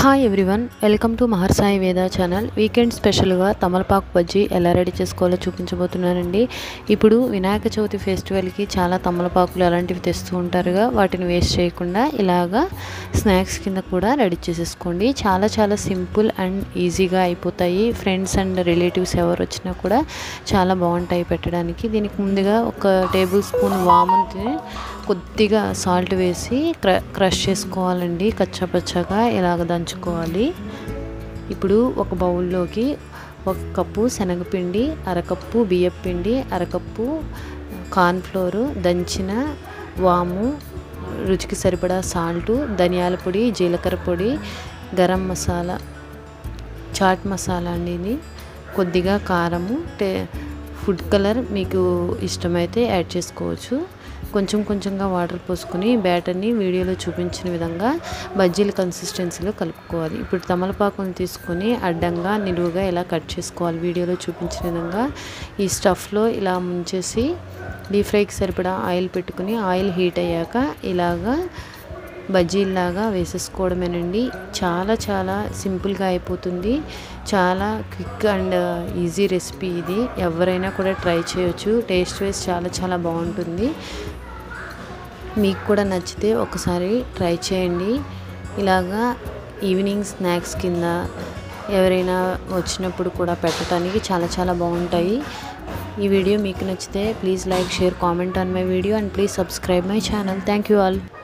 hi everyone welcome to Maharsai Veda channel weekend స్పెషల్గా తమలపాకు బజ్జీ ఎలా రెడీ చేసుకోవాలో చూపించబోతున్నానండి ఇప్పుడు వినాయక చవితి ఫెస్టివల్కి చాలా తమలపాకులు అలాంటివి తెస్తూ ఉంటారుగా వాటిని వేస్ట్ చేయకుండా ఇలాగా స్నాక్స్ కింద కూడా రెడీ చేసేసుకోండి చాలా చాలా సింపుల్ అండ్ ఈజీగా అయిపోతాయి ఫ్రెండ్స్ అండ్ రిలేటివ్స్ ఎవరు వచ్చినా కూడా చాలా బాగుంటాయి పెట్టడానికి దీనికి ముందుగా ఒక టేబుల్ స్పూన్ వాముని కొద్దిగా సాల్ట్ వేసి క్ర క్రష్ చేసుకోవాలండి కచ్చాపచ్చాగా ఇలాగ దంచుకోవాలి ఇప్పుడు ఒక బౌల్లోకి ఒక కప్పు శనగపిండి అరకప్పు బియ్యపిండి అరకప్పు కార్న్ఫ్లోరు దంచిన వాము రుచికి సరిపడా సాల్టు ధనియాల పొడి జీలకర్ర పొడి గరం మసాలా చాట్ మసాలా అండి ఇది కొద్దిగా కారము టే ఫుడ్ కలర్ మీకు ఇష్టమైతే యాడ్ చేసుకోవచ్చు కొంచెం కొంచెంగా వాటర్ పోసుకొని బ్యాటర్ని వీడియోలో చూపించిన విధంగా బజ్జీల కన్సిస్టెన్సీలో కలుపుకోవాలి ఇప్పుడు తమలపాకుని తీసుకొని అడ్డంగా నిలువుగా ఇలా కట్ చేసుకోవాలి వీడియోలో చూపించిన విధంగా ఈ స్టఫ్లో ఇలా ముంచేసి డీప్ ఫ్రైకి సరిపడా ఆయిల్ పెట్టుకుని ఆయిల్ హీట్ అయ్యాక ఇలాగా బజ్జీలాగా వేసేసుకోవడమేనండి చాలా చాలా సింపుల్గా అయిపోతుంది చాలా క్విక్ అండ్ ఈజీ రెసిపీ ఇది ఎవరైనా కూడా ట్రై చేయొచ్చు టేస్ట్ వైజ్ చాలా చాలా బాగుంటుంది మీకు కూడా నచ్చితే ఒకసారి ట్రై చేయండి ఇలాగా ఈవినింగ్ స్నాక్స్ కింద ఎవరైనా వచ్చినప్పుడు కూడా పెట్టడానికి చాలా చాలా బాగుంటాయి ఈ వీడియో మీకు నచ్చితే please like share comment on my video and please subscribe my channel thank you all